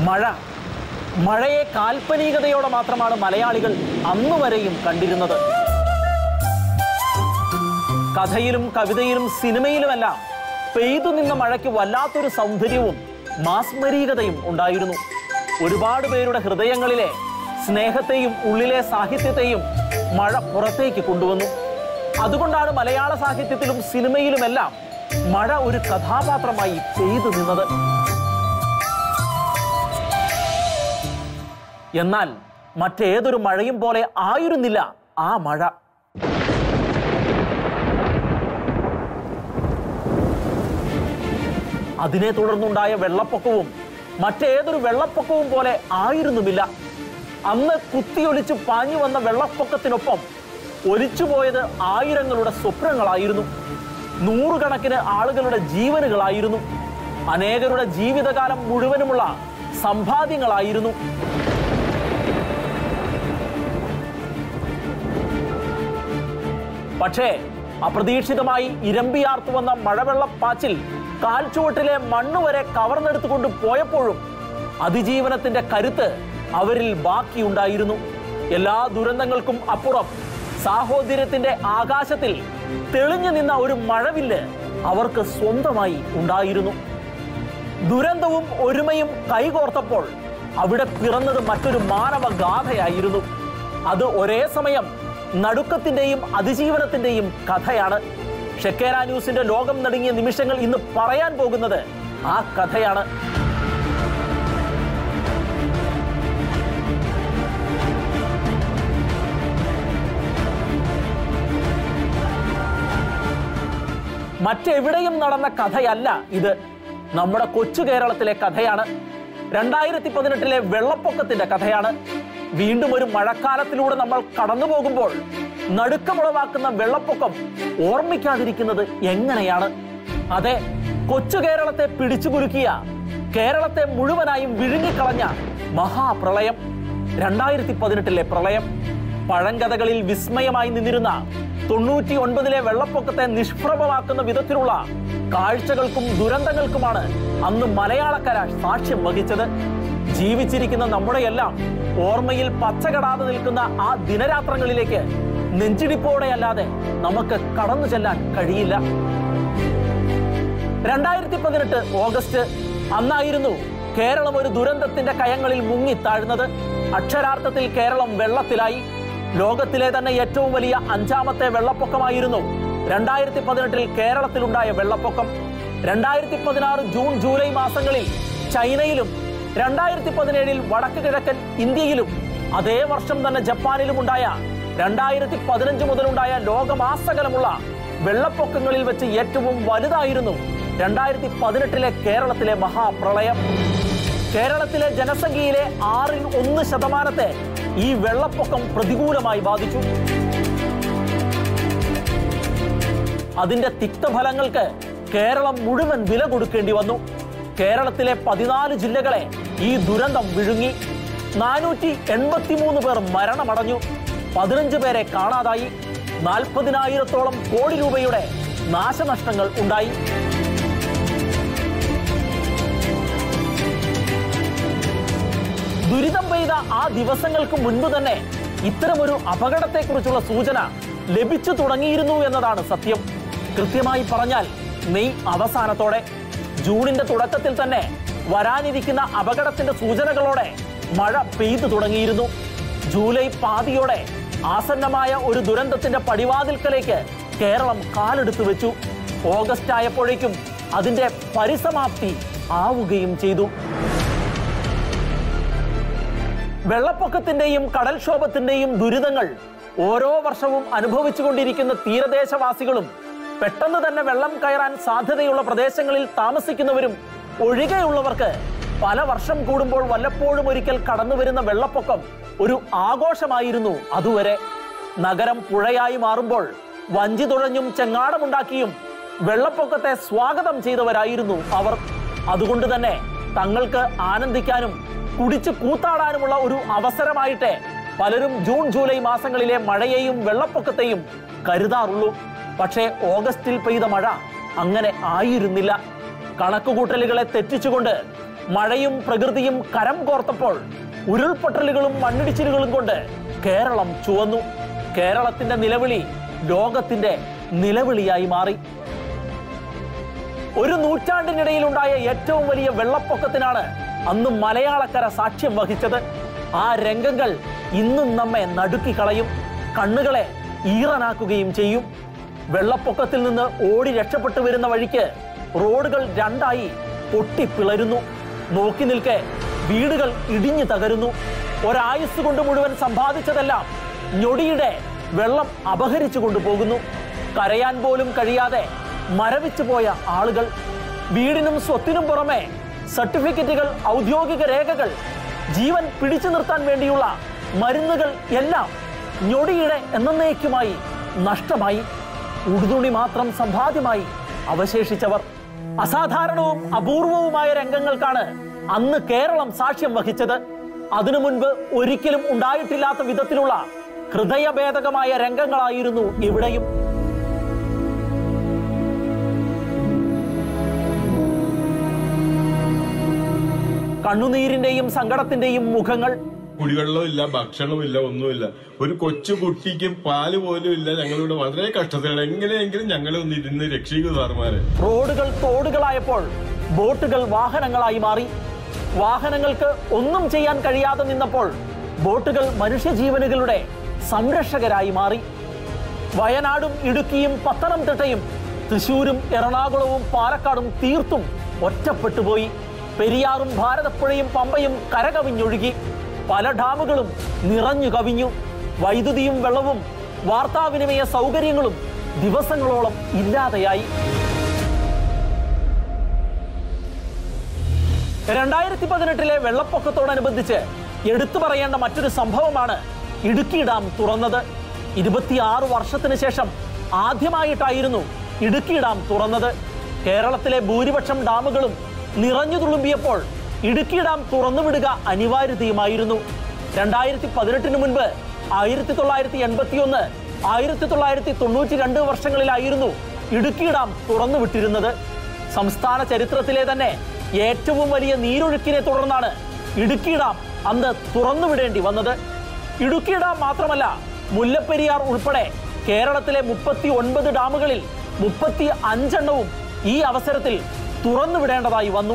മഴ മഴയെ കാൽപ്പനികതയോടെ മാത്രമാണ് മലയാളികൾ അന്നുവരെയും കണ്ടിരുന്നത് കഥയിലും കവിതയിലും സിനിമയിലുമെല്ലാം പെയ്തു നിന്ന മഴയ്ക്ക് വല്ലാത്തൊരു സൗന്ദര്യവും മാസ്മരീകതയും ഉണ്ടായിരുന്നു ഒരുപാട് പേരുടെ ഹൃദയങ്ങളിലെ സ്നേഹത്തെയും ഉള്ളിലെ സാഹിത്യത്തെയും മഴ പുറത്തേക്ക് കൊണ്ടുവന്നു അതുകൊണ്ടാണ് മലയാള സാഹിത്യത്തിലും സിനിമയിലുമെല്ലാം മഴ ഒരു കഥാപാത്രമായി പെയ്തു നിന്നത് എന്നാൽ മറ്റേതൊരു മഴയും പോലെ ആയിരുന്നില്ല ആ മഴ അതിനെ തുടർന്നുണ്ടായ വെള്ളപ്പൊക്കവും മറ്റേതൊരു വെള്ളപ്പൊക്കവും പോലെ ആയിരുന്നുമില്ല അന്ന് കുത്തിയൊലിച്ച് പാഞ്ഞു വന്ന വെള്ളപ്പൊക്കത്തിനൊപ്പം ഒലിച്ചുപോയത് ആയിരങ്ങളുടെ സ്വപ്നങ്ങളായിരുന്നു നൂറുകണക്കിന് ആളുകളുടെ ജീവനുകളായിരുന്നു അനേകരുടെ ജീവിതകാലം മുഴുവനുമുള്ള സമ്പാദ്യങ്ങളായിരുന്നു പക്ഷേ അപ്രതീക്ഷിതമായി ഇരമ്പിയാർത്തു വന്ന മഴവെള്ളപ്പാച്ചിൽ കാൽച്ചുവട്ടിലെ മണ്ണ് വരെ കവർന്നെടുത്തുകൊണ്ട് പോയപ്പോഴും അതിജീവനത്തിന്റെ കരുത്ത് അവരിൽ ബാക്കിയുണ്ടായിരുന്നു എല്ലാ ദുരന്തങ്ങൾക്കും അപ്പുറം സാഹോദര്യത്തിന്റെ ആകാശത്തിൽ തെളിഞ്ഞു നിന്ന ഒരു മഴവില്ല് അവർക്ക് സ്വന്തമായി ഉണ്ടായിരുന്നു ദുരന്തവും ഒരുമയും കൈകോർത്തപ്പോൾ അവിടെ പിറന്നത് മറ്റൊരു മാനവ ഗാഥയായിരുന്നു അത് ഒരേ സമയം നടുക്കത്തിന്റെയും അതിജീവനത്തിന്റെയും കഥയാണ് ഷെക്കേര ന്യൂസിന്റെ ലോകം നടുങ്ങിയ നിമിഷങ്ങൾ ഇന്ന് പറയാൻ പോകുന്നത് ആ കഥയാണ് മറ്റെവിടെയും നടന്ന കഥയല്ല ഇത് നമ്മുടെ കൊച്ചു കേരളത്തിലെ കഥയാണ് രണ്ടായിരത്തി പതിനെട്ടിലെ വെള്ളപ്പൊക്കത്തിന്റെ കഥയാണ് വീണ്ടും ഒരു മഴക്കാലത്തിലൂടെ നമ്മൾ കടന്നു പോകുമ്പോൾ നടുക്കമുളവാക്കുന്ന വെള്ളപ്പൊക്കം ഓർമ്മിക്കാതിരിക്കുന്നത് എങ്ങനെയാണ് അതെ കൊച്ചു കേരളത്തെ പിടിച്ചുകുലുക്കിയ കേരളത്തെ മുഴുവനായും വിഴുങ്ങിക്കളഞ്ഞ മഹാപ്രളയം രണ്ടായിരത്തി പതിനെട്ടിലെ പ്രളയം പഴങ്കഥകളിൽ വിസ്മയമായി നിന്നിരുന്ന തൊണ്ണൂറ്റി ഒൻപതിലെ വെള്ളപ്പൊക്കത്തെ നിഷ്പ്രഭമാക്കുന്ന വിധത്തിലുള്ള കാഴ്ചകൾക്കും ദുരന്തങ്ങൾക്കുമാണ് അന്ന് മലയാളക്കര സാക്ഷ്യം വഹിച്ചത് ജീവിച്ചിരിക്കുന്ന നമ്മുടെയെല്ലാം ഓർമ്മയിൽ പച്ചകടാതെ നിൽക്കുന്ന ആ ദിനരാത്രങ്ങളിലേക്ക് നെഞ്ചിടിപ്പോടെയല്ലാതെ നമുക്ക് കടന്നു ചെല്ലാൻ കഴിയില്ല രണ്ടായിരത്തി പതിനെട്ട് ഓഗസ്റ്റ് അന്നായിരുന്നു കേരളം ഒരു ദുരന്തത്തിന്റെ കയങ്ങളിൽ മുങ്ങിത്താഴ്ന്നത് അക്ഷരാർത്ഥത്തിൽ കേരളം വെള്ളത്തിലായി ലോകത്തിലെ തന്നെ ഏറ്റവും വലിയ അഞ്ചാമത്തെ വെള്ളപ്പൊക്കമായിരുന്നു രണ്ടായിരത്തി പതിനെട്ടിൽ കേരളത്തിലുണ്ടായ വെള്ളപ്പൊക്കം രണ്ടായിരത്തി പതിനാറ് ജൂൺ ജൂലൈ മാസങ്ങളിൽ ചൈനയിലും രണ്ടായിരത്തി പതിനേഴിൽ വടക്ക് കിഴക്കൻ ഇന്ത്യയിലും അതേ വർഷം തന്നെ ജപ്പാനിലും ഉണ്ടായ രണ്ടായിരത്തി പതിനഞ്ച് മുതലുണ്ടായ ലോകമാസകലമുള്ള വെള്ളപ്പൊക്കങ്ങളിൽ വെച്ച് ഏറ്റവും വലുതായിരുന്നു രണ്ടായിരത്തി പതിനെട്ടിലെ കേരളത്തിലെ മഹാപ്രളയം കേരളത്തിലെ ജനസംഖ്യയിലെ ആറിൽ ഒന്ന് ശതമാനത്തെ ഈ വെള്ളപ്പൊക്കം പ്രതികൂലമായി ബാധിച്ചു അതിന്റെ തിക്തഫലങ്ങൾക്ക് കേരളം മുഴുവൻ വില കൊടുക്കേണ്ടി വന്നു കേരളത്തിലെ പതിനാല് ജില്ലകളെ ഈ ദുരന്തം വിഴുങ്ങി നാനൂറ്റി എൺപത്തിമൂന്ന് പേർ മരണമടഞ്ഞു പതിനഞ്ച് പേരെ കാണാതായി നാൽപ്പതിനായിരത്തോളം കോടി രൂപയുടെ നാശനഷ്ടങ്ങൾ ഉണ്ടായി ദുരിതം പെയ്ത ആ ദിവസങ്ങൾക്ക് മുൻപ് തന്നെ ഇത്തരമൊരു അപകടത്തെക്കുറിച്ചുള്ള സൂചന ലഭിച്ചു തുടങ്ങിയിരുന്നു എന്നതാണ് സത്യം കൃത്യമായി പറഞ്ഞാൽ മെയ് അവസാനത്തോടെ ജൂണിന്റെ തുടക്കത്തിൽ തന്നെ വരാനിരിക്കുന്ന അപകടത്തിന്റെ സൂചനകളോടെ മഴ പെയ്തു തുടങ്ങിയിരുന്നു ജൂലൈ പാതിയോടെ ആസന്നമായ ഒരു ദുരന്തത്തിന്റെ പടിവാതിൽക്കലേക്ക് കേരളം കാലെടുത്തു വെച്ചു ഓഗസ്റ്റ് ആയപ്പോഴേക്കും അതിന്റെ പരിസമാപ്തി ആവുകയും ചെയ്തു വെള്ളപ്പൊക്കത്തിന്റെയും കടൽക്ഷോഭത്തിന്റെയും ദുരിതങ്ങൾ ഓരോ വർഷവും അനുഭവിച്ചുകൊണ്ടിരിക്കുന്ന തീരദേശവാസികളും പെട്ടെന്ന് തന്നെ വെള്ളം കയറാൻ സാധ്യതയുള്ള പ്രദേശങ്ങളിൽ താമസിക്കുന്നവരും ഒഴികെയുള്ളവർക്ക് പല വർഷം കൂടുമ്പോൾ വല്ലപ്പോഴും ഒരിക്കൽ കടന്നു വരുന്ന വെള്ളപ്പൊക്കം ഒരു ആഘോഷമായിരുന്നു അതുവരെ നഗരം പുഴയായി മാറുമ്പോൾ വഞ്ചി തുഴഞ്ഞും ചെങ്ങാടമുണ്ടാക്കിയും വെള്ളപ്പൊക്കത്തെ സ്വാഗതം ചെയ്തവരായിരുന്നു അവർ അതുകൊണ്ട് തന്നെ തങ്ങൾക്ക് ആനന്ദിക്കാനും കുടിച്ചു കൂത്താടാനുമുള്ള ഒരു അവസരമായിട്ട് പലരും ജൂൺ ജൂലൈ മാസങ്ങളിലെ മഴയെയും വെള്ളപ്പൊക്കത്തെയും കരുതാറുള്ളൂ പക്ഷേ ഓഗസ്റ്റിൽ പെയ്ത മഴ അങ്ങനെ ആയിരുന്നില്ല കണക്കുകൂട്ടലുകളെ തെറ്റിച്ചുകൊണ്ട് മഴയും പ്രകൃതിയും കരം കോർത്തപ്പോൾ ഉരുൾപൊട്ടലുകളും മണ്ണിടിച്ചിലുകളും കൊണ്ട് കേരളം ചുവന്നു കേരളത്തിന്റെ നിലവിളി ലോകത്തിന്റെ നിലവിളിയായി മാറി ഒരു നൂറ്റാണ്ടിനിടയിലുണ്ടായ ഏറ്റവും വലിയ വെള്ളപ്പൊക്കത്തിനാണ് അന്ന് മലയാളക്കര സാക്ഷ്യം വഹിച്ചത് ആ രംഗങ്ങൾ ഇന്നും നമ്മെ നടുക്കി കളയും കണ്ണുകളെ ഈറനാക്കുകയും ചെയ്യും വെള്ളപ്പൊക്കത്തിൽ നിന്ന് ഓടി രക്ഷപ്പെട്ടു വരുന്ന വഴിക്ക് റോഡുകൾ രണ്ടായി പൊട്ടിപ്പിളരുന്നു നോക്കി നിൽക്കെ വീടുകൾ ഇടിഞ്ഞു തകരുന്നു ഒരായുസ് കൊണ്ട് മുഴുവൻ സമ്പാദിച്ചതെല്ലാം ഞൊടിയുടെ വെള്ളം അപഹരിച്ചു കൊണ്ടുപോകുന്നു കരയാൻ പോലും കഴിയാതെ മരവിച്ചു പോയ ആളുകൾ വീടിനും സ്വത്തിനും പുറമെ സർട്ടിഫിക്കറ്റുകൾ ഔദ്യോഗിക രേഖകൾ ജീവൻ പിടിച്ചു നിർത്താൻ വേണ്ടിയുള്ള മരുന്നുകൾ എല്ലാം ഞൊടിയുടെ എന്നേക്കുമായി നഷ്ടമായി ഉടുതുണി മാത്രം സമ്പാദ്യമായി അവശേഷിച്ചവർ അസാധാരണവും അപൂർവവുമായ രംഗങ്ങൾക്കാണ് അന്ന് കേരളം സാക്ഷ്യം വഹിച്ചത് അതിനു മുൻപ് ഒരിക്കലും ഉണ്ടായിട്ടില്ലാത്ത വിധത്തിലുള്ള ഹൃദയഭേദകമായ രംഗങ്ങളായിരുന്നു ഇവിടെയും കണ്ണുനീരിന്റെയും സങ്കടത്തിന്റെയും മുഖങ്ങൾ കുടിവെള്ളവും ഇല്ല ഭക്ഷണവും ഇല്ല ഒന്നുമില്ല ഒരു കൊച്ചു കുട്ടിക്ക് പാല് പോലും ഇല്ല ഞങ്ങളിവിടെ വളരെ കഷ്ടത്തിലാണ് എങ്ങനെയെങ്കിലും ഞങ്ങളെ ഒന്ന് ഇരുന്ന് രക്ഷിക്കൂ സാറുമാരെ റോഡുകൾ തോടുകളായപ്പോൾ ബോട്ടുകൾ വാഹനങ്ങളായി മാറി വാഹനങ്ങൾക്ക് ഒന്നും ചെയ്യാൻ കഴിയാതെ നിന്നപ്പോൾ ബോട്ടുകൾ മനുഷ്യജീവനുകളുടെ സംരക്ഷകരായി മാറി വയനാടും ഇടുക്കിയും പത്തനംതിട്ടയും തൃശൂരും എറണാകുളവും പാലക്കാടും തീർത്തും ഒറ്റപ്പെട്ടുപോയി പെരിയാറും ഭാരതപ്പുഴയും പമ്പയും കരകവിഞ്ഞൊഴുകി പല ഡാമുകളും നിറഞ്ഞു കവിഞ്ഞു വൈദ്യുതിയും വെള്ളവും വാർത്താവിനിമയ സൗകര്യങ്ങളും ദിവസങ്ങളോളം ഇല്ലാതെയായി രണ്ടായിരത്തി പതിനെട്ടിലെ വെള്ളപ്പൊക്കത്തോടനുബന്ധിച്ച് എടുത്തു പറയേണ്ട മറ്റൊരു സംഭവമാണ് ഇടുക്കി ഡാം തുറന്നത് ഇരുപത്തിയാറ് വർഷത്തിന് ശേഷം ആദ്യമായിട്ടായിരുന്നു ഇടുക്കി ഡാം തുറന്നത് കേരളത്തിലെ ഭൂരിപക്ഷം ഡാമുകളും നിറഞ്ഞു തുളുമ്പിയപ്പോൾ ഇടുക്കി ഡാം തുറന്നുവിടുക അനിവാര്യതയുമായിരുന്നു രണ്ടായിരത്തി പതിനെട്ടിന് മുൻപ് ആയിരത്തി തൊള്ളായിരത്തി എൺപത്തി ഒന്ന് ആയിരത്തി തൊള്ളായിരത്തി തൊണ്ണൂറ്റി രണ്ട് വർഷങ്ങളിലായിരുന്നു ഇടുക്കി ഡാം തുറന്നുവിട്ടിരുന്നത് സംസ്ഥാന ചരിത്രത്തിലെ തന്നെ ഏറ്റവും വലിയ നീരൊഴുക്കിനെ തുടർന്നാണ് ഇടുക്കി ഡാം അന്ന് തുറന്നുവിടേണ്ടി വന്നത് ഇടുക്കി ഡാം മാത്രമല്ല മുല്ലപ്പെരിയാർ ഉൾപ്പെടെ കേരളത്തിലെ മുപ്പത്തി ഒൻപത് ഡാമുകളിൽ മുപ്പത്തി അഞ്ചെണ്ണവും ഈ അവസരത്തിൽ തുറന്നുവിടേണ്ടതായി വന്നു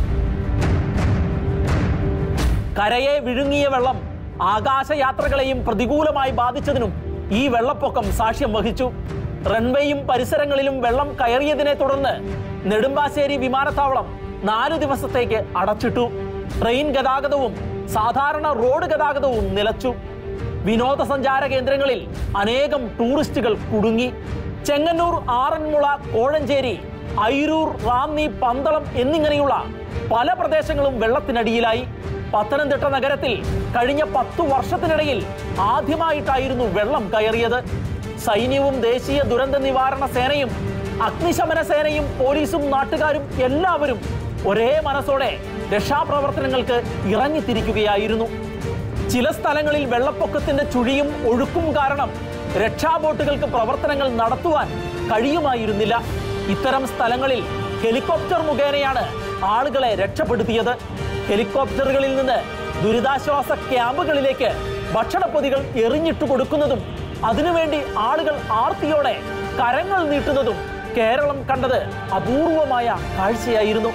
കരയെ വിഴുങ്ങിയ വെള്ളം ആകാശയാത്രകളെയും പ്രതികൂലമായി ബാധിച്ചതിനും ഈ വെള്ളപ്പൊക്കം സാക്ഷ്യം വഹിച്ചു റൺവേയും പരിസരങ്ങളിലും വെള്ളം കയറിയതിനെ തുടർന്ന് നെടുമ്പാശ്ശേരി വിമാനത്താവളം നാല് ദിവസത്തേക്ക് അടച്ചിട്ടു ട്രെയിൻ ഗതാഗതവും സാധാരണ റോഡ് ഗതാഗതവും നിലച്ചു വിനോദസഞ്ചാര കേന്ദ്രങ്ങളിൽ അനേകം ടൂറിസ്റ്റുകൾ കുടുങ്ങി ചെങ്ങന്നൂർ ആറന്മുള കോഴഞ്ചേരി ഐരൂർ റാന്നി പന്തളം എന്നിങ്ങനെയുള്ള പല പ്രദേശങ്ങളും വെള്ളത്തിനടിയിലായി പത്തനംതിട്ട നഗരത്തിൽ കഴിഞ്ഞ പത്തു വർഷത്തിനിടയിൽ ആദ്യമായിട്ടായിരുന്നു വെള്ളം കയറിയത് സൈന്യവും ദേശീയ ദുരന്ത നിവാരണ സേനയും അഗ്നിശമന സേനയും പോലീസും നാട്ടുകാരും എല്ലാവരും ഒരേ മനസ്സോടെ രക്ഷാപ്രവർത്തനങ്ങൾക്ക് ഇറങ്ങിത്തിരിക്കുകയായിരുന്നു ചില സ്ഥലങ്ങളിൽ വെള്ളപ്പൊക്കത്തിന്റെ ചുഴിയും ഒഴുക്കും കാരണം രക്ഷാബോട്ടുകൾക്ക് പ്രവർത്തനങ്ങൾ നടത്തുവാൻ കഴിയുമായിരുന്നില്ല ഇത്തരം സ്ഥലങ്ങളിൽ ഹെലികോപ്റ്റർ മുഖേനയാണ് ആളുകളെ രക്ഷപ്പെടുത്തിയത് ഹെലികോപ്റ്ററുകളിൽ നിന്ന് ദുരിതാശ്വാസ ക്യാമ്പുകളിലേക്ക് ഭക്ഷണപ്പൊതികൾ എറിഞ്ഞിട്ടു കൊടുക്കുന്നതും അതിനുവേണ്ടി ആളുകൾ ആർത്തിയോടെ കരങ്ങൾ നീട്ടുന്നതും കേരളം കണ്ടത് അപൂർവമായ കാഴ്ചയായിരുന്നു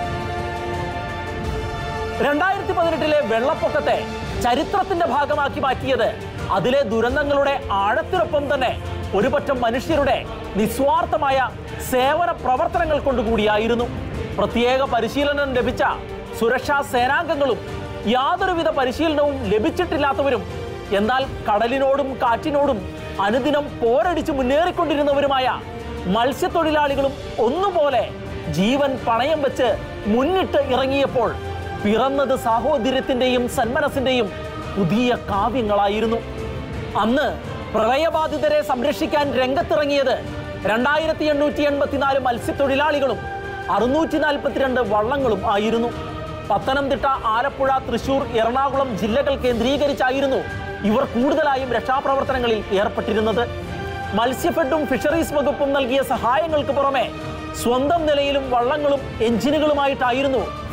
രണ്ടായിരത്തി പതിനെട്ടിലെ വെള്ളപ്പൊക്കത്തെ ചരിത്രത്തിന്റെ ഭാഗമാക്കി മാറ്റിയത് അതിലെ ദുരന്തങ്ങളുടെ ആഴത്തിനൊപ്പം തന്നെ ഒരുപറ്റം മനുഷ്യരുടെ നിസ്വാർത്ഥമായ സേവന പ്രവർത്തനങ്ങൾ കൊണ്ടുകൂടിയായിരുന്നു പ്രത്യേക പരിശീലനം ലഭിച്ച സുരക്ഷാ സേനാംഗങ്ങളും യാതൊരുവിധ പരിശീലനവും ലഭിച്ചിട്ടില്ലാത്തവരും എന്നാൽ കടലിനോടും കാറ്റിനോടും അനുദിനം പോരടിച്ച് മുന്നേറിക്കൊണ്ടിരുന്നവരുമായ മത്സ്യത്തൊഴിലാളികളും ഒന്നുപോലെ ജീവൻ പണയം വെച്ച് മുന്നിട്ട് ഇറങ്ങിയപ്പോൾ പിറന്നത് സാഹോദര്യത്തിന്റെയും സന്മനസിന്റെയും പുതിയ കാവ്യങ്ങളായിരുന്നു അന്ന് പ്രളയബാധിതരെ സംരക്ഷിക്കാൻ രംഗത്തിറങ്ങിയത് രണ്ടായിരത്തി എണ്ണൂറ്റി എൺപത്തിനാല് മത്സ്യത്തൊഴിലാളികളും അറുന്നൂറ്റി നാൽപ്പത്തിരണ്ട് വള്ളങ്ങളും ആയിരുന്നു പത്തനംതിട്ട ആലപ്പുഴ തൃശൂർ എറണാകുളം ജില്ലകൾ കേന്ദ്രീകരിച്ചായിരുന്നു ഇവർ കൂടുതലായും രക്ഷാപ്രവർത്തനങ്ങളിൽ ഏർപ്പെട്ടിരുന്നത് മത്സ്യഫെഡും ഫിഷറീസ് വകുപ്പും നൽകിയ സഹായങ്ങൾക്ക് പുറമെ സ്വന്തം നിലയിലും വള്ളങ്ങളും എഞ്ചിനുകളുമായിട്ടായിരുന്നു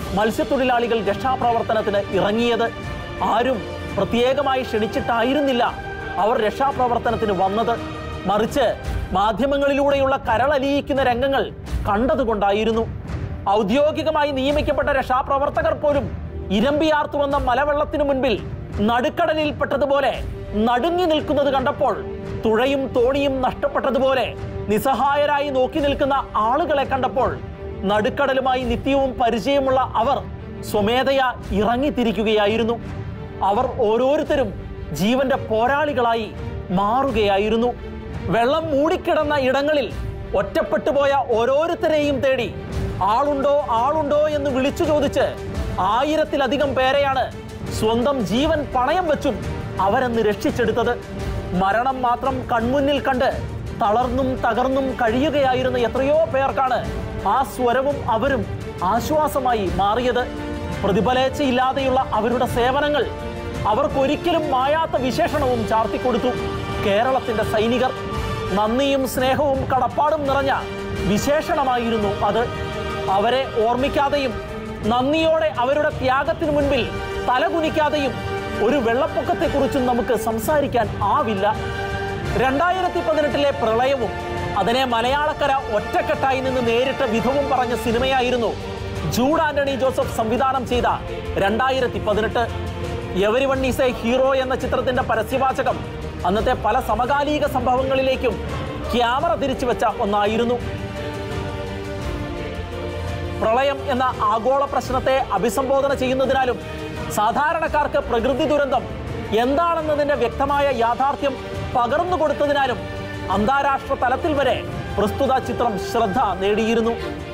മത്സ്യത്തൊഴിലാളികൾ രക്ഷാപ്രവർത്തനത്തിന് ഇറങ്ങിയത് ആരും പ്രത്യേകമായി ക്ഷണിച്ചിട്ടായിരുന്നില്ല അവർ രക്ഷാപ്രവർത്തനത്തിന് വന്നത് മറിച്ച് മാധ്യമങ്ങളിലൂടെയുള്ള കരളലിയിക്കുന്ന രംഗങ്ങൾ കണ്ടതുകൊണ്ടായിരുന്നു ഔദ്യോഗികമായി നിയമിക്കപ്പെട്ട രക്ഷാപ്രവർത്തകർ പോലും ഇരമ്പിയാർത്തു വന്ന മലവെള്ളത്തിനു മുൻപിൽ നടുക്കടലിൽപ്പെട്ടതുപോലെ നടുങ്ങി നിൽക്കുന്നത് കണ്ടപ്പോൾ തുഴയും തോണിയും നഷ്ടപ്പെട്ടതുപോലെ നിസ്സഹായരായി നോക്കി നിൽക്കുന്ന ആളുകളെ കണ്ടപ്പോൾ നടുക്കടലുമായി നിത്യവും പരിചയമുള്ള അവർ സ്വമേധയാ ഇറങ്ങിത്തിരിക്കുകയായിരുന്നു അവർ ഓരോരുത്തരും ജീവന്റെ പോരാളികളായി മാറുകയായിരുന്നു വെള്ളം മൂടിക്കിടന്ന ഇടങ്ങളിൽ ഒറ്റപ്പെട്ടു പോയ ഓരോരുത്തരെയും തേടി ആളുണ്ടോ ആളുണ്ടോ എന്ന് വിളിച്ചു ചോദിച്ച് ആയിരത്തിലധികം പേരെയാണ് സ്വന്തം ജീവൻ പണയം വെച്ചും അവരെന്ന് രക്ഷിച്ചെടുത്തത് മരണം മാത്രം കൺമുന്നിൽ കണ്ട് തളർന്നും തകർന്നും കഴിയുകയായിരുന്ന എത്രയോ പേർക്കാണ് ആ സ്വരവും അവരും ആശ്വാസമായി മാറിയത് പ്രതിഫലേച്ഛയില്ലാതെയുള്ള അവരുടെ സേവനങ്ങൾ അവർക്കൊരിക്കലും മായാത്ത വിശേഷണവും ചാർത്തിക്കൊടുത്തു കേരളത്തിന്റെ സൈനികർ നന്ദിയും സ്നേഹവും കടപ്പാടും നിറഞ്ഞ വിശേഷണമായിരുന്നു അത് അവരെ ഓർമ്മിക്കാതെയും നന്ദിയോടെ അവരുടെ ത്യാഗത്തിനു മുൻപിൽ തലകുനിക്കാതെയും ഒരു വെള്ളപ്പൊക്കത്തെക്കുറിച്ചും നമുക്ക് സംസാരിക്കാൻ ആവില്ല രണ്ടായിരത്തി പതിനെട്ടിലെ പ്രളയവും അതിനെ മലയാളക്കര ഒറ്റക്കെട്ടായി നിന്ന് നേരിട്ട വിധവും പറഞ്ഞ സിനിമയായിരുന്നു ജൂഡ് ആന്റണി ജോസഫ് സംവിധാനം ചെയ്ത രണ്ടായിരത്തി പതിനെട്ട് everyone is a hero എന്ന ചിത്രത്തിന്റെ പരസ്യവാചകം അന്നത്തെ പല സമകാലിക സംഭവങ്ങളിലേക്കും ക്യാമറ തിരിച്ചു വെച്ച ഒന്നായിരുന്നു പ്രളയം എന്ന ആഗോള പ്രശ്നത്തെ അഭിസംബോധന ചെയ്യുന്നതിനാലും സാധാരണക്കാർക്ക് പ്രകൃതി ദുരന്തം എന്താണെന്നതിന്റെ വ്യക്തമായ യാഥാർത്ഥ്യം പകർന്നു കൊടുത്തതിനാലും അന്താരാഷ്ട്ര തലത്തിൽ വരെ പ്രസ്തുത ചിത്രം ശ്രദ്ധ നേടിയിരുന്നു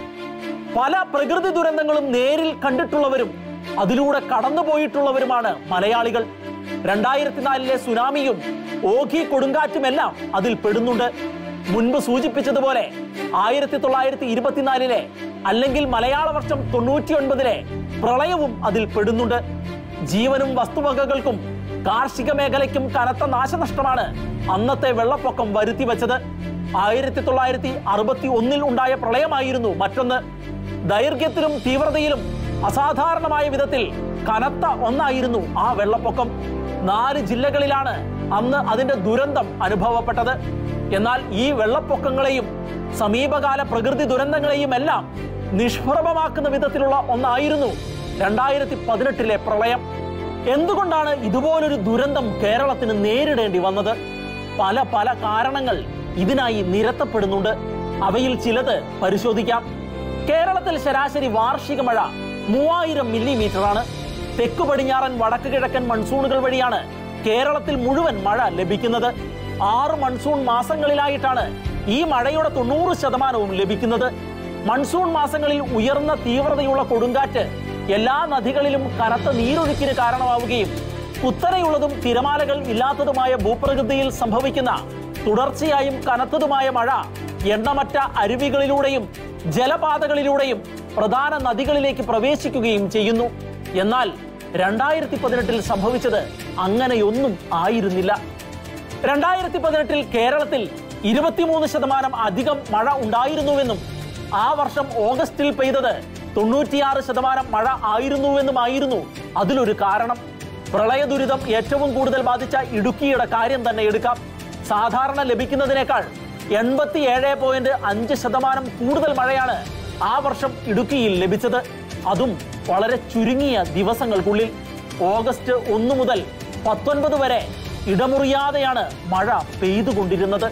പല പ്രകൃതി ദുരന്തങ്ങളും നേരിൽ കണ്ടിട്ടുള്ളവരും അതിലൂടെ കടന്നുപോയിട്ടുള്ളവരുമാണ് മലയാളികൾ രണ്ടായിരത്തി നാലിലെ സുനാമിയും ഓഖി കൊടുങ്കാറ്റുമെല്ലാം അതിൽ പെടുന്നുണ്ട് മുൻപ് സൂചിപ്പിച്ചതുപോലെ ആയിരത്തി തൊള്ളായിരത്തി ഇരുപത്തിനാലിലെ അല്ലെങ്കിൽ മലയാള വർഷം തൊണ്ണൂറ്റി ഒൻപതിലെ പ്രളയവും അതിൽ പെടുന്നുണ്ട് ജീവനും വസ്തുവകകൾക്കും കാർഷിക മേഖലയ്ക്കും കനത്ത നാശനഷ്ടമാണ് അന്നത്തെ വെള്ളപ്പൊക്കം വരുത്തി വെച്ചത് ആയിരത്തി തൊള്ളായിരത്തി അറുപത്തി ഒന്നിൽ ഉണ്ടായ പ്രളയമായിരുന്നു മറ്റൊന്ന് ദൈർഘ്യത്തിലും തീവ്രതയിലും അസാധാരണമായ വിധത്തിൽ കനത്ത ഒന്നായിരുന്നു ആ വെള്ളപ്പൊക്കം നാല് ജില്ലകളിലാണ് അന്ന് അതിന്റെ ദുരന്തം അനുഭവപ്പെട്ടത് എന്നാൽ ഈ വെള്ളപ്പൊക്കങ്ങളെയും സമീപകാല പ്രകൃതി ദുരന്തങ്ങളെയും എല്ലാം നിഷ്പ്രഭമാക്കുന്ന വിധത്തിലുള്ള ഒന്നായിരുന്നു രണ്ടായിരത്തി പതിനെട്ടിലെ പ്രളയം എന്തുകൊണ്ടാണ് ഇതുപോലൊരു ദുരന്തം കേരളത്തിന് നേരിടേണ്ടി വന്നത് പല പല കാരണങ്ങൾ ഇതിനായി നിരത്തപ്പെടുന്നുണ്ട് അവയിൽ ചിലത് പരിശോധിക്കാം കേരളത്തിൽ ശരാശരി വാർഷിക മഴ മൂവായിരം മില്ലിമീറ്റർ ആണ് തെക്കു പടിഞ്ഞാറൻ വടക്ക് കിഴക്കൻ മൺസൂണുകൾ വഴിയാണ് കേരളത്തിൽ മുഴുവൻ മഴ ലഭിക്കുന്നത് ആറ് മൺസൂൺ മാസങ്ങളിലായിട്ടാണ് ഈ മഴയുടെ തൊണ്ണൂറ് ശതമാനവും ലഭിക്കുന്നത് മൺസൂൺ മാസങ്ങളിൽ ഉയർന്ന തീവ്രതയുള്ള കൊടുങ്കാറ്റ് എല്ലാ നദികളിലും കനത്ത നീരൊഴുക്കിന് കാരണമാവുകയും കുത്തനെയുള്ളതും തിരമാലകൾ ഇല്ലാത്തതുമായ ഭൂപ്രകൃതിയിൽ സംഭവിക്കുന്ന തുടർച്ചയായും കനത്തതുമായ മഴ എണ്ണമറ്റ അരുവികളിലൂടെയും ജലപാതകളിലൂടെയും പ്രധാന നദികളിലേക്ക് പ്രവേശിക്കുകയും ചെയ്യുന്നു എന്നാൽ രണ്ടായിരത്തി പതിനെട്ടിൽ സംഭവിച്ചത് അങ്ങനെയൊന്നും ആയിരുന്നില്ല രണ്ടായിരത്തി പതിനെട്ടിൽ കേരളത്തിൽ ഇരുപത്തിമൂന്ന് ശതമാനം അധികം മഴ ഉണ്ടായിരുന്നുവെന്നും ആ വർഷം ഓഗസ്റ്റിൽ പെയ്തത് തൊണ്ണൂറ്റിയാറ് ശതമാനം മഴ ആയിരുന്നുവെന്നുമായിരുന്നു അതിലൊരു കാരണം പ്രളയ ദുരിതം ഏറ്റവും കൂടുതൽ ബാധിച്ച ഇടുക്കിയുടെ കാര്യം തന്നെ എടുക്കാം സാധാരണ ലഭിക്കുന്നതിനേക്കാൾ എൺപത്തി ഏഴ് പോയിന്റ് അഞ്ച് ശതമാനം കൂടുതൽ മഴയാണ് ആ വർഷം ഇടുക്കിയിൽ ലഭിച്ചത് അതും വളരെ ചുരുങ്ങിയ ദിവസങ്ങൾക്കുള്ളിൽ ഓഗസ്റ്റ് ഒന്ന് മുതൽ പത്തൊൻപത് വരെ ഇടമുറിയാതെയാണ് മഴ പെയ്തുകൊണ്ടിരുന്നത്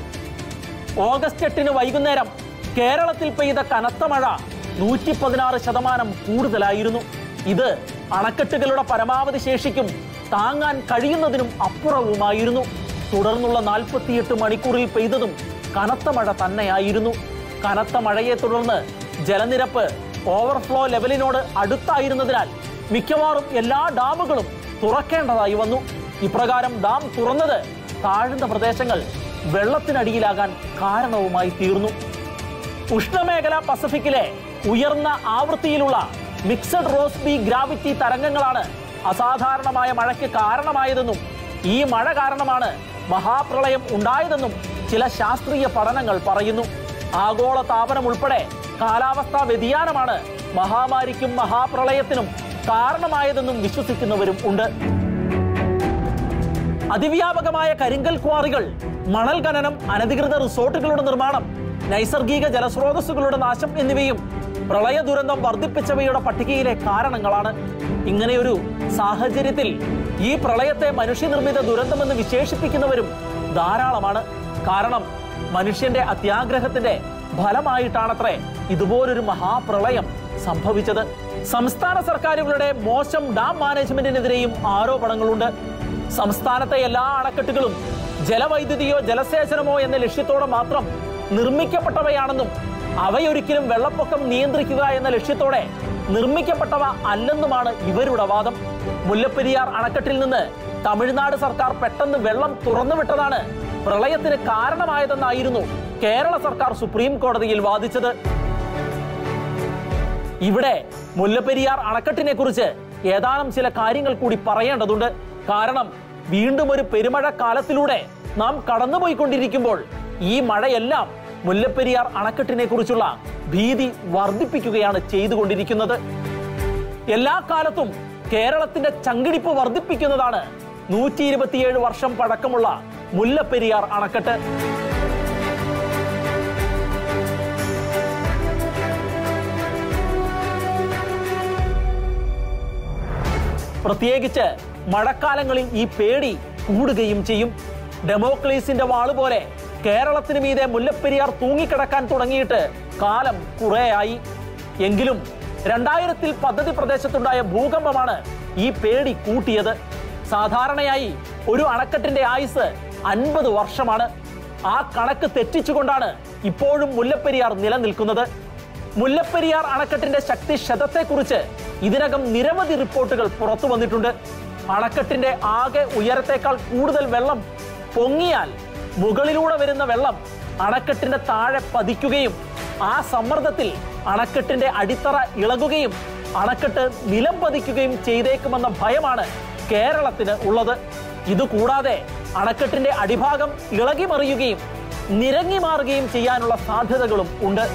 ഓഗസ്റ്റ് എട്ടിന് വൈകുന്നേരം കേരളത്തിൽ പെയ്ത കനത്ത മഴ നൂറ്റി പതിനാറ് ശതമാനം കൂടുതലായിരുന്നു ഇത് അണക്കെട്ടുകളുടെ പരമാവധി ശേഷിക്കും താങ്ങാൻ കഴിയുന്നതിനും അപ്പുറവുമായിരുന്നു തുടർന്നുള്ള നാൽപ്പത്തിയെട്ട് മണിക്കൂറിൽ പെയ്തതും കനത്ത മഴ തന്നെയായിരുന്നു കനത്ത മഴയെ തുടർന്ന് ജലനിരപ്പ് ഓവർഫ്ലോ ലെവലിനോട് അടുത്തായിരുന്നതിനാൽ മിക്കവാറും എല്ലാ ഡാമുകളും തുറക്കേണ്ടതായി വന്നു ഇപ്രകാരം ഡാം തുറന്നത് താഴ്ന്ന പ്രദേശങ്ങൾ വെള്ളത്തിനടിയിലാകാൻ കാരണവുമായി തീർന്നു ഉഷ്ണമേഖല പസഫിക്കിലെ ഉയർന്ന ആവൃത്തിയിലുള്ള മിക്സഡ് റോസ്ബി ഗ്രാവിറ്റി തരംഗങ്ങളാണ് അസാധാരണമായ മഴയ്ക്ക് കാരണമായതെന്നും ഈ മഴ കാരണമാണ് മഹാപ്രളയം ഉണ്ടായതെന്നും ചില ശാസ്ത്രീയ പഠനങ്ങൾ പറയുന്നു ആഗോള താപനം ഉൾപ്പെടെ കാലാവസ്ഥാ വ്യതിയാനമാണ് മഹാമാരിക്കും മഹാപ്രളയത്തിനും കാരണമായതെന്നും വിശ്വസിക്കുന്നവരും ഉണ്ട് അതിവ്യാപകമായ കരിങ്കൽ ക്വാറികൾ മണൽ ഖനനം അനധികൃത റിസോർട്ടുകളുടെ നിർമ്മാണം നൈസർഗിക ജലസ്രോതസ്സുകളുടെ നാശം എന്നിവയും പ്രളയ ദുരന്തം വർദ്ധിപ്പിച്ചവയുടെ പട്ടികയിലെ കാരണങ്ങളാണ് ഇങ്ങനെയൊരു സാഹചര്യത്തിൽ ഈ പ്രളയത്തെ മനുഷ്യനിർമ്മിത ദുരന്തമെന്ന് വിശേഷിപ്പിക്കുന്നവരും ധാരാളമാണ് കാരണം മനുഷ്യന്റെ അത്യാഗ്രഹത്തിന്റെ ഫലമായിട്ടാണത്രേ ഇതുപോലൊരു മഹാപ്രളയം സംഭവിച്ചത് സംസ്ഥാന സർക്കാരുകളുടെ മോശം ഡാം മാനേജ്മെന്റിനെതിരെയും ആരോപണങ്ങളുണ്ട് സംസ്ഥാനത്തെ എല്ലാ അണക്കെട്ടുകളും ജലവൈദ്യുതിയോ ജലസേചനമോ എന്ന ലക്ഷ്യത്തോടെ മാത്രം നിർമ്മിക്കപ്പെട്ടവയാണെന്നും അവയൊരിക്കലും വെള്ളപ്പൊക്കം നിയന്ത്രിക്കുക എന്ന ലക്ഷ്യത്തോടെ നിർമ്മിക്കപ്പെട്ടവ അല്ലെന്നുമാണ് ഇവരുടെ വാദം മുല്ലപ്പെരിയാർ അണക്കെട്ടിൽ നിന്ന് തമിഴ്നാട് സർക്കാർ പെട്ടെന്ന് വെള്ളം തുറന്നുവിട്ടതാണ് പ്രളയത്തിന് കാരണമായതെന്നായിരുന്നു കേരള സർക്കാർ സുപ്രീം കോടതിയിൽ വാദിച്ചത് ഇവിടെ മുല്ലപ്പെരിയാർ അണക്കെട്ടിനെ കുറിച്ച് ഏതാനും ചില കാര്യങ്ങൾ കൂടി പറയേണ്ടതുണ്ട് കാരണം വീണ്ടും ഒരു പെരുമഴ കാലത്തിലൂടെ നാം കടന്നുപോയിക്കൊണ്ടിരിക്കുമ്പോൾ ഈ മഴയെല്ലാം മുല്ലപ്പെരിയാർ അണക്കെട്ടിനെ കുറിച്ചുള്ള ഭീതി വർദ്ധിപ്പിക്കുകയാണ് ചെയ്തുകൊണ്ടിരിക്കുന്നത് എല്ലാ കാലത്തും കേരളത്തിന്റെ ചങ്കിടിപ്പ് വർദ്ധിപ്പിക്കുന്നതാണ് നൂറ്റി ഇരുപത്തിയേഴ് വർഷം പഴക്കമുള്ള മുല്ലപ്പെരിയാർ അണക്കെട്ട് പ്രത്യേകിച്ച് മഴക്കാലങ്ങളിൽ ഈ പേടി കൂടുകയും ചെയ്യും ഡെമോക്ലീസിന്റെ വാള് പോലെ കേരളത്തിന് മീതെ മുല്ലപ്പെരിയാർ തൂങ്ങിക്കിടക്കാൻ തുടങ്ങിയിട്ട് കാലം കുറേയായി എങ്കിലും രണ്ടായിരത്തിൽ പദ്ധതി പ്രദേശത്തുണ്ടായ ഭൂകമ്പമാണ് ഈ പേടി കൂട്ടിയത് സാധാരണയായി ഒരു അണക്കെട്ടിന്റെ ആയുസ് അൻപത് വർഷമാണ് ആ കണക്ക് തെറ്റിച്ചുകൊണ്ടാണ് ഇപ്പോഴും മുല്ലപ്പെരിയാർ നിലനിൽക്കുന്നത് മുല്ലപ്പെരിയാർ അണക്കെട്ടിന്റെ ശക്തി ശതത്തെക്കുറിച്ച് ഇതിനകം നിരവധി റിപ്പോർട്ടുകൾ പുറത്തു വന്നിട്ടുണ്ട് അണക്കെട്ടിന്റെ ആകെ ഉയരത്തേക്കാൾ കൂടുതൽ വെള്ളം പൊങ്ങിയാൽ മുകളിലൂടെ വരുന്ന വെള്ളം അണക്കെട്ടിന്റെ താഴെ പതിക്കുകയും ആ സമ്മർദ്ദത്തിൽ അണക്കെട്ടിന്റെ അടിത്തറ ഇളകുകയും അണക്കെട്ട് നിലം പതിക്കുകയും ചെയ്തേക്കുമെന്ന ഭയമാണ് കേരളത്തിന് ഉള്ളത് ഇതുകൂടാതെ അണക്കെട്ടിന്റെ അടിഭാഗം ഇളകി മറിയുകയും നിരങ്ങി മാറുകയും ചെയ്യാനുള്ള സാധ്യതകളും ഉണ്ട്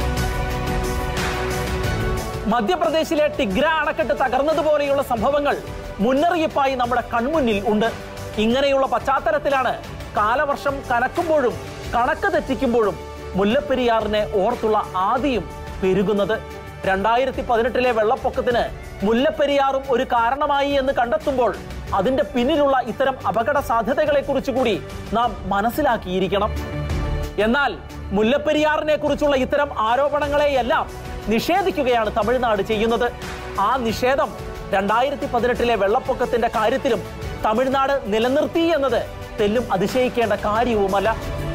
മധ്യപ്രദേശിലെ ടിഗ്ര അണക്കെട്ട് തകർന്നതുപോലെയുള്ള സംഭവങ്ങൾ മുന്നറിയിപ്പായി നമ്മുടെ കൺമുന്നിൽ ഉണ്ട് ഇങ്ങനെയുള്ള പശ്ചാത്തലത്തിലാണ് കാലവർഷം കനക്കുമ്പോഴും കണക്ക് തെറ്റിക്കുമ്പോഴും മുല്ലപ്പെരിയാറിനെ ഓർത്തുള്ള ആദിയും പെരുകുന്നത് രണ്ടായിരത്തി പതിനെട്ടിലെ വെള്ളപ്പൊക്കത്തിന് മുല്ലപ്പെരിയാറും ഒരു കാരണമായി എന്ന് കണ്ടെത്തുമ്പോൾ അതിന്റെ പിന്നിലുള്ള ഇത്തരം അപകട സാധ്യതകളെ കുറിച്ച് കൂടി നാം മനസ്സിലാക്കിയിരിക്കണം എന്നാൽ മുല്ലപ്പെരിയാറിനെ കുറിച്ചുള്ള ഇത്തരം ആരോപണങ്ങളെയെല്ലാം നിഷേധിക്കുകയാണ് തമിഴ്നാട് ചെയ്യുന്നത് ആ നിഷേധം രണ്ടായിരത്തി പതിനെട്ടിലെ വെള്ളപ്പൊക്കത്തിന്റെ കാര്യത്തിലും തമിഴ്നാട് നിലനിർത്തി എന്നത് തെല്ലും അതിശയിക്കേണ്ട കാര്യവുമല്ല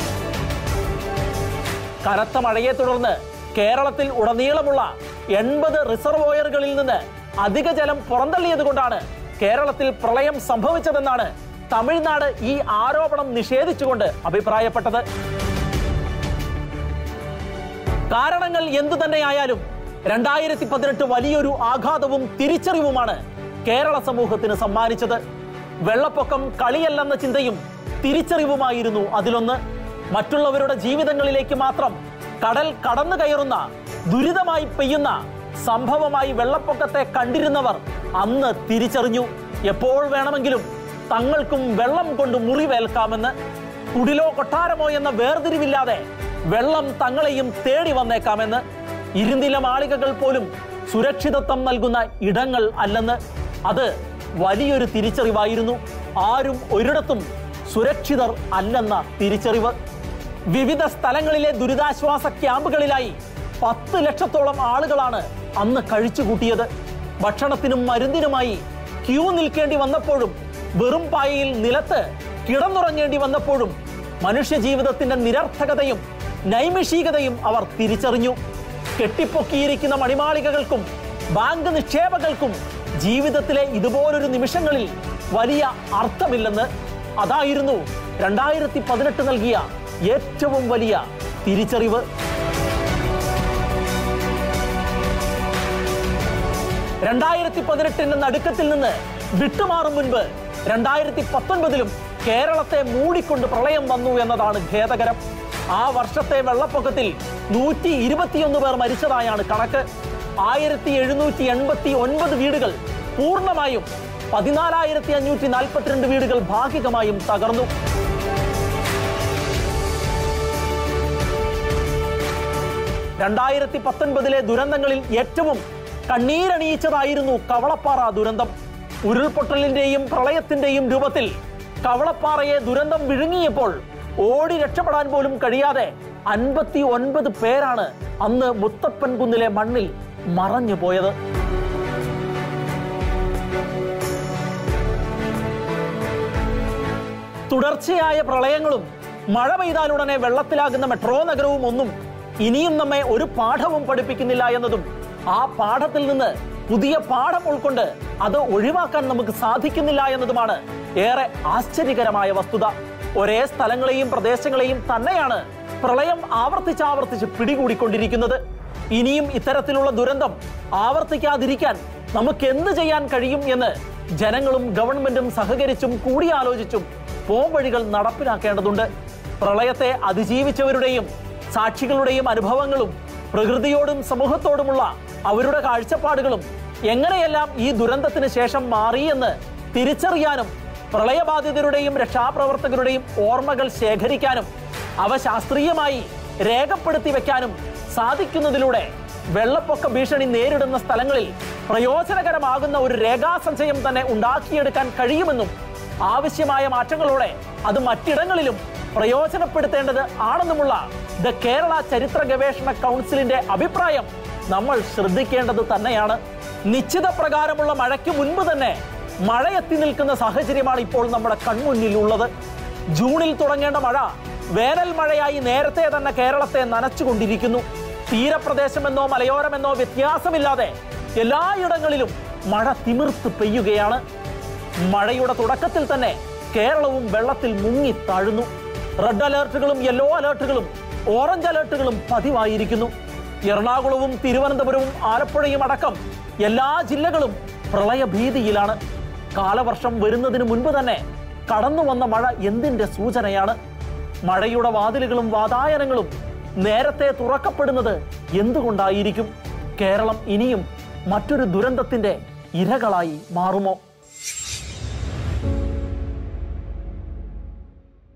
കനത്ത മഴയെ തുടർന്ന് കേരളത്തിൽ ഉടനീളമുള്ള എൺപത് റിസർവോയറുകളിൽ നിന്ന് അധിക ജലം പുറന്തള്ളിയത് കൊണ്ടാണ് കേരളത്തിൽ പ്രളയം സംഭവിച്ചതെന്നാണ് തമിഴ്നാട് ഈ ആരോപണം നിഷേധിച്ചുകൊണ്ട് അഭിപ്രായപ്പെട്ടത് കാരണങ്ങൾ എന്തു തന്നെയായാലും രണ്ടായിരത്തി പതിനെട്ട് വലിയൊരു ആഘാതവും തിരിച്ചറിവുമാണ് കേരള സമൂഹത്തിന് സമ്മാനിച്ചത് വെള്ളപ്പൊക്കം കളിയല്ലെന്ന ചിന്തയും തിരിച്ചറിവുമായിരുന്നു അതിലൊന്ന് മറ്റുള്ളവരുടെ ജീവിതങ്ങളിലേക്ക് മാത്രം കടൽ കടന്നു കയറുന്ന ദുരിതമായി പെയ്യുന്ന സംഭവമായി വെള്ളപ്പൊക്കത്തെ കണ്ടിരുന്നവർ അന്ന് തിരിച്ചറിഞ്ഞു എപ്പോൾ വേണമെങ്കിലും തങ്ങൾക്കും വെള്ളം കൊണ്ട് മുറിവേൽക്കാമെന്ന് കുടിലോ കൊട്ടാരമോ എന്ന വേർതിരിവില്ലാതെ വെള്ളം തങ്ങളെയും തേടി വന്നേക്കാമെന്ന് ഇരുന്നില മാളികകൾ പോലും സുരക്ഷിതത്വം നൽകുന്ന ഇടങ്ങൾ അല്ലെന്ന് അത് വലിയൊരു തിരിച്ചറിവായിരുന്നു ആരും ഒരിടത്തും സുരക്ഷിതർ അല്ലെന്ന തിരിച്ചറിവ് വിവിധ സ്ഥലങ്ങളിലെ ദുരിതാശ്വാസ ക്യാമ്പുകളിലായി പത്ത് ലക്ഷത്തോളം ആളുകളാണ് അന്ന് കഴിച്ചുകൂട്ടിയത് ഭക്ഷണത്തിനും മരുന്നിനുമായി ക്യൂ നിൽക്കേണ്ടി വന്നപ്പോഴും വെറും പായയിൽ നിലത്ത് കിടന്നുറങ്ങേണ്ടി വന്നപ്പോഴും മനുഷ്യ ജീവിതത്തിന്റെ നിരർത്ഥകതയും നൈമിഷികതയും അവർ തിരിച്ചറിഞ്ഞു കെട്ടിപ്പൊക്കിയിരിക്കുന്ന മണിമാളികകൾക്കും ബാങ്ക് നിക്ഷേപകൾക്കും ജീവിതത്തിലെ ഇതുപോലൊരു നിമിഷങ്ങളിൽ വലിയ അർത്ഥമില്ലെന്ന് അതായിരുന്നു രണ്ടായിരത്തി പതിനെട്ട് നൽകിയ ഏറ്റവും വലിയ തിരിച്ചറിവ് രണ്ടായിരത്തി പതിനെട്ടിന്റെ നടുക്കത്തിൽ നിന്ന് വിട്ടുമാറും മുൻപ് രണ്ടായിരത്തി പത്തൊൻപതിലും കേരളത്തെ മൂടിക്കൊണ്ട് പ്രളയം വന്നു എന്നതാണ് ഖേദകരം ആ വർഷത്തെ വെള്ളപ്പൊക്കത്തിൽ നൂറ്റി ഇരുപത്തിയൊന്ന് പേർ മരിച്ചതായാണ് കണക്ക് ആയിരത്തി എഴുന്നൂറ്റി എൺപത്തി ഒൻപത് വീടുകൾ പൂർണ്ണമായും പതിനാലായിരത്തി അഞ്ഞൂറ്റി നാൽപ്പത്തിരണ്ട് വീടുകൾ ഭാഗികമായും തകർന്നു രണ്ടായിരത്തി പത്തൊൻപതിലെ ദുരന്തങ്ങളിൽ ഏറ്റവും കണ്ണീരണിയിച്ചതായിരുന്നു കവളപ്പാറ ദുരന്തം ഉരുൾപൊട്ടലിന്റെയും പ്രളയത്തിന്റെയും രൂപത്തിൽ കവളപ്പാറയെ ദുരന്തം വിഴുങ്ങിയപ്പോൾ ഓടി രക്ഷപ്പെടാൻ പോലും കഴിയാതെ അൻപത്തി ഒൻപത് പേരാണ് അന്ന് മുത്തപ്പൻ കുന്നിലെ മണ്ണിൽ മറഞ്ഞു പോയത് തുടർച്ചയായ പ്രളയങ്ങളും മഴ പെയ്താലുടനെ വെള്ളത്തിലാകുന്ന മെട്രോ നഗരവും ഒന്നും ഇനിയും നമ്മെ ഒരു പാഠവും പഠിപ്പിക്കുന്നില്ല എന്നതും ആ പാഠത്തിൽ നിന്ന് പുതിയ പാഠം ഉൾക്കൊണ്ട് അത് ഒഴിവാക്കാൻ നമുക്ക് സാധിക്കുന്നില്ല എന്നതുമാണ് ഏറെ ആശ്ചര്യകരമായ വസ്തുത ഒരേ സ്ഥലങ്ങളെയും പ്രദേശങ്ങളെയും തന്നെയാണ് പ്രളയം ആവർത്തിച്ചാവർത്തിച്ച് പിടികൂടിക്കൊണ്ടിരിക്കുന്നത് ഇനിയും ഇത്തരത്തിലുള്ള ദുരന്തം ആവർത്തിക്കാതിരിക്കാൻ നമുക്ക് എന്ത് ചെയ്യാൻ കഴിയും എന്ന് ജനങ്ങളും ഗവൺമെന്റും സഹകരിച്ചും കൂടിയാലോചിച്ചും പോംവഴികൾ നടപ്പിലാക്കേണ്ടതുണ്ട് പ്രളയത്തെ അതിജീവിച്ചവരുടെയും സാക്ഷികളുടെയും അനുഭവങ്ങളും പ്രകൃതിയോടും സമൂഹത്തോടുമുള്ള അവരുടെ കാഴ്ചപ്പാടുകളും എങ്ങനെയെല്ലാം ഈ ദുരന്തത്തിന് ശേഷം മാറിയെന്ന് തിരിച്ചറിയാനും പ്രളയബാധിതരുടെയും രക്ഷാപ്രവർത്തകരുടെയും ഓർമ്മകൾ ശേഖരിക്കാനും അവ ശാസ്ത്രീയമായി രേഖപ്പെടുത്തി വെക്കാനും സാധിക്കുന്നതിലൂടെ വെള്ളപ്പൊക്ക ഭീഷണി നേരിടുന്ന സ്ഥലങ്ങളിൽ പ്രയോജനകരമാകുന്ന ഒരു രേഖാസഞ്ചയം തന്നെ ഉണ്ടാക്കിയെടുക്കാൻ കഴിയുമെന്നും ആവശ്യമായ മാറ്റങ്ങളോടെ അത് മറ്റിടങ്ങളിലും പ്രയോജനപ്പെടുത്തേണ്ടത് ആണെന്നുമുള്ള ദ കേരള ചരിത്ര ഗവേഷണ കൗൺസിലിന്റെ അഭിപ്രായം നമ്മൾ ശ്രദ്ധിക്കേണ്ടത് തന്നെയാണ് നിശ്ചിത പ്രകാരമുള്ള മഴയ്ക്ക് മുൻപ് തന്നെ മഴ എത്തി നിൽക്കുന്ന സാഹചര്യമാണ് ഇപ്പോൾ നമ്മുടെ കൺമുന്നിൽ ഉള്ളത് ജൂണിൽ തുടങ്ങേണ്ട മഴ വേനൽ മഴയായി നേരത്തെ തന്നെ കേരളത്തെ നനച്ചുകൊണ്ടിരിക്കുന്നു തീരപ്രദേശമെന്നോ മലയോരമെന്നോ വ്യത്യാസമില്ലാതെ എല്ലായിടങ്ങളിലും മഴ തിമിർത്ത് പെയ്യുകയാണ് മഴയുടെ തുടക്കത്തിൽ തന്നെ കേരളവും വെള്ളത്തിൽ മുങ്ങി താഴുന്നു റെഡ് അലേർട്ടുകളും യെല്ലോ അലേർട്ടുകളും ഓറഞ്ച് അലേർട്ടുകളും പതിവായിരിക്കുന്നു എറണാകുളവും തിരുവനന്തപുരവും ആലപ്പുഴയും അടക്കം എല്ലാ ജില്ലകളും പ്രളയഭീതിയിലാണ് കാലവർഷം വരുന്നതിന് മുൻപ് തന്നെ കടന്നു വന്ന മഴ എന്തിന്റെ സൂചനയാണ് മഴയുടെ വാതിലുകളും വാതായനങ്ങളും നേരത്തെ തുറക്കപ്പെടുന്നത് എന്തുകൊണ്ടായിരിക്കും കേരളം ഇനിയും മറ്റൊരു ദുരന്തത്തിന്റെ ഇരകളായി മാറുമോ